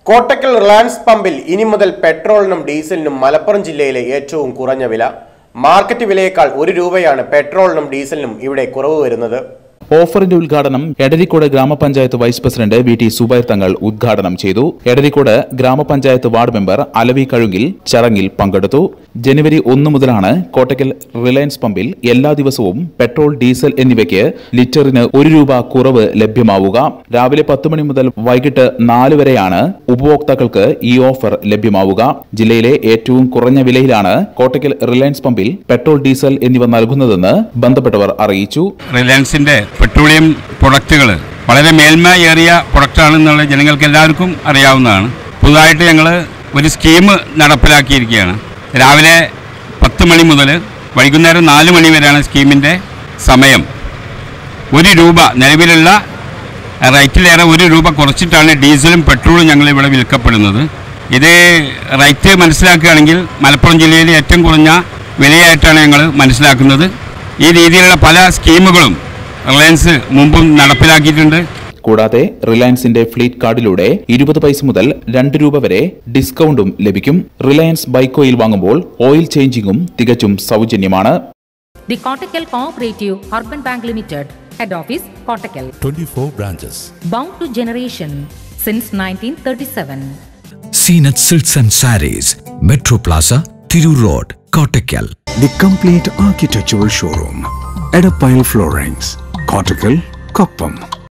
Kottakkal Reliance പമ്പിൽ ഇനി മുതൽ പെട്രോളിനും ഡീസലിനും മലപ്പുറം ജില്ലയിലെ ഏറ്റവും കുറഞ്ഞ വില മാർക്കറ്റ് വിലയേക്കാൾ ഒരു രൂപയാണ് പെട്രോളിനും ഡീസലിനും ഇവിടെ കുറവ് വരുന്നത് ഓഫറിന്റെ ഉദ്ഘാടനം എടരിക്കോട് ഗ്രാമപഞ്ചായത്ത് vice president V T Zubair Thangal ഉദ്ഘാടനം ചെയ്തു എടരിക്കോട് ഗ്രാമപഞ്ചായത്ത് വാർഡ് മെമ്പർ അലവി കഴുകിൽ ചടങ്ങിൽ പങ്കെടുത്തു ജനുവരി ഒന്ന് മുതലാണ് കോട്ടക്കൽ റിലയൻസ് പമ്പിൽ എല്ലാ ദിവസവും പെട്രോൾ ഡീസൽ എന്നിവയ്ക്ക് ലിറ്ററിന് ഒരു രൂപ കുറവ് ലഭ്യമാവുക രാവിലെ പത്ത് മണി മുതൽ വൈകിട്ട് നാല് വരെയാണ് ഉപഭോക്താക്കൾക്ക് ഈ ഓഫർ ലഭ്യമാവുക ജില്ലയിലെ ഏറ്റവും കുറഞ്ഞ വിലയിലാണ് കോട്ടക്കൽ റിലയൻസ് പമ്പിൽ പെട്രോൾ ഡീസൽ എന്നിവ നൽകുന്നതെന്ന് ബന്ധപ്പെട്ടവർ അറിയിച്ചു റിലയൻസിൻ്റെ പെട്രോളിയം പ്രൊഡക്റ്റുകൾ വളരെ മേന്മയേറിയ പ്രൊഡക്റ്റാണെന്നുള്ള ജനങ്ങൾക്ക് എല്ലാവർക്കും അറിയാവുന്നതാണ് പുതുതായിട്ട് ഞങ്ങൾ ഒരു സ്കീം നടപ്പിലാക്കിയിരിക്കുകയാണ് രാവിലെ പത്ത് മണി മുതൽ വൈകുന്നേരം നാല് മണി വരെയാണ് സ്കീമിൻ്റെ സമയം ഒരു രൂപ നിലവിലുള്ള റേറ്റിലേറെ ഒരു രൂപ കുറച്ചിട്ടാണ് ഡീസലും പെട്രോളും ഞങ്ങൾ ഇവിടെ വിൽക്കപ്പെടുന്നത് ഇത് റേറ്റ് മനസ്സിലാക്കുകയാണെങ്കിൽ മലപ്പുറം ജില്ലയിലെ ഏറ്റവും കുറഞ്ഞ വിലയായിട്ടാണ് ഞങ്ങൾ മനസ്സിലാക്കുന്നത് ഈ രീതിയിലുള്ള പല സ്കീമുകളും റിലയൻസ് മുമ്പും നടപ്പിലാക്കിയിട്ടുണ്ട് കൂടാതെ റിലയൻസിന്റെ ഫ്ലീറ്റ് കാർഡിലൂടെ ഇരുപത് പൈസ മുതൽ രണ്ട് രൂപ വരെ ഡിസ്കൗണ്ടും ലഭിക്കും റിലയൻസ് ബൈക്ക് ഓയിൽ വാങ്ങുമ്പോൾ ഓയിൽ ചേഞ്ചിങ്ങും തികച്ചും സൗജന്യമാണ് The Kottakkal Cooperative Urban Bank Limited, Head Office, Kottakkal. 24 branches. Bound to generation since 1937. Seenat Silks and Saris, Metro Plaza, Thiru Road, Kottakkal. The complete architectural showroom. Edapile Floorings. Cortical, Koppam.